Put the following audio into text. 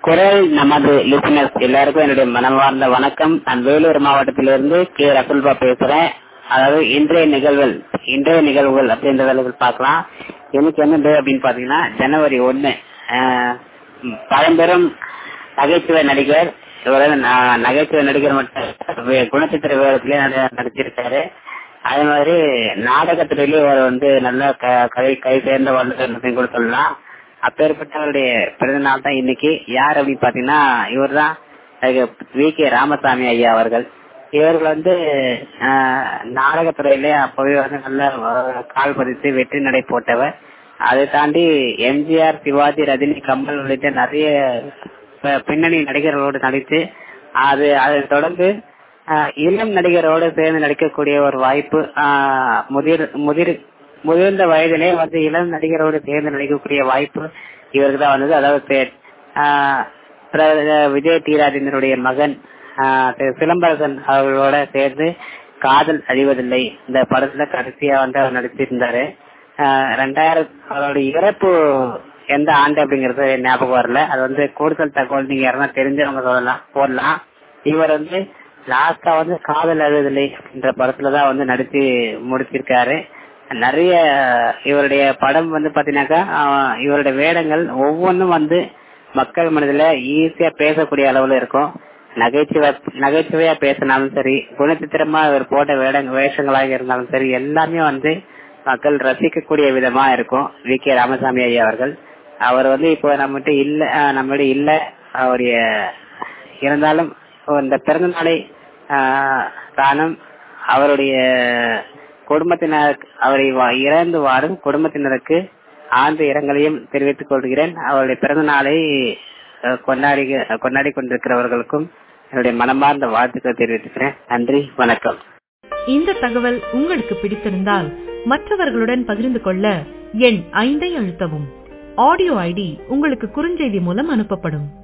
குரல் நமது லிசனர்ஸ் எல்லாருக்கும் என்னுடைய மனமார்ந்த வணக்கம் நான் வேலூர் மாவட்டத்திலிருந்து கே ரகுல்பா பேசுறேன் அதாவது இன்றைய நிகழ்வுகள் இன்றைய நிகழ்வுகள் அப்படின்றத பார்க்கலாம் எனக்கு என்ன டே அப்படின்னு பாத்தீங்கன்னா ஜனவரி ஒன்னு பழம்பெரும் நகைச்சுவை நடிகர் இவர் ந- நகைச்சுவை நடிகர் மட்டும் வே- குணச்சித்திர வேடத்திலே நடி- நடிச்சிருக்காரு அதே மாதிரி நாடகத்துறையிலும் இவர் வந்து நல்ல க- கை கை சேர்ந்த வல்லுநர் கூட சொல்லலாம் அப்பேற்பட்டவருடைய பிறந்த நாள் தான் இன்னைக்கு யார் அப்படின்னு பாத்தீங்கன்னா இவர் தான் வி கே ராமசாமி ஐயா அவர்கள் இவர்கள் வந்து ஆஹ், நாடகத்துறையிலே அப்பவே வந்து நல்ல ஆஹ், கால் பதித்து வெற்றி நடை போட்டவர் அதை தாண்டி எம்ஜிஆர் சிவாஜி ரஜினி கமல் உள்ளிட்ட நிறைய ப- பின்னணி நடிகர்களோடு நடித்து அது அதை தொடர்ந்து ஆஹ், இளம் நடிகரோடு சேர்ந்து நடிக்கக்கூடிய ஒரு வாய்ப்பு ஆஹ், முதிர் முதிர் முதிர்ந்த வயதிலே வந்து இளம் நடிகரோடு சேர்ந்து நடிக்கக்கூடிய வாய்ப்பு இவருக்கு தான் வந்தது அதாவது பே- ஆஹ், பிர- விஜய் டி ராஜேந்திரனுடைய மகன் ஆஹ், திரு சிலம்பரசன் அவர்களோட சேர்ந்து காதல் அழிவதில்லை இந்த படத்துல கடைசியா வந்து அவர் நடிச்சிருந்தாரு ஆஹ், ரெண்டாயிரம் அவருடைய இறப்பு எந்த ஆண்டு அப்படிங்கறது ஞாபகம் வரல அது வந்து கூடுதல் தகவல் நீங்க யாருன்னா தெரிஞ்சவங்க சொல்லலாம் போடலாம் இவர் வந்து லாஸ்டா வந்து காதல் அழுவதில்லை என்ற படத்துலதான் வந்து நடிச்சு முடிச்சிருக்காரு நிறைய இவருடைய படம் வந்து பாத்தீங்கன்னாக்கா ஆஹ், இவருடைய வேடங்கள் ஒவ்வொன்றும் வந்து மக்கள் மனதுல ஈஸியா பேசக்கூடிய அளவுல இருக்கும் நகைச்சுவை நகைச்சுவையா பேசினாலும் சரி குணச்சித்திரமா இவர் போட்ட வேட வேஷங்களாக இருந்தாலும் சரி எல்லாமே வந்து மக்கள் ரசிக்கக்கூடிய விதமா இருக்கும் வி கே ராமசாமி ஐயா அவர்கள் அவர் வந்து இப்போ நம்மகிட்ட இல்ல ஆஹ், நம்மகிட்ட இல்ல அவருடைய இருந்தாலும் இந்த பிறந்த நாளை ஆஹ், காணும் அவருடைய குடும்பத்தினர் அவரை வா- இறந்து வாடும் குடும்பத்தினருக்கு ஆழ்ந்த இரங்கலையும் தெரிவித்துக் கொள்கிறேன் அவருடைய பிறந்த நாளை அஹ், கொண்டாடி கொண்டாடி கொண்டிருக்கிறவர்களுக்கும் என்னுடைய மனமார்ந்த வாழ்த்துக்கள் தெரிவித்துக்கிறேன் நன்றி வணக்கம் இந்த தகவல் உங்களுக்கு பிடித்திருந்தால் மற்றவர்களுடன் பகிர்ந்து கொள்ள எண் ஐந்தை அழுத்தவும் ஆடியோ ஐடி உங்களுக்கு குறுஞ்செய்தி மூலம் அனுப்பப்படும்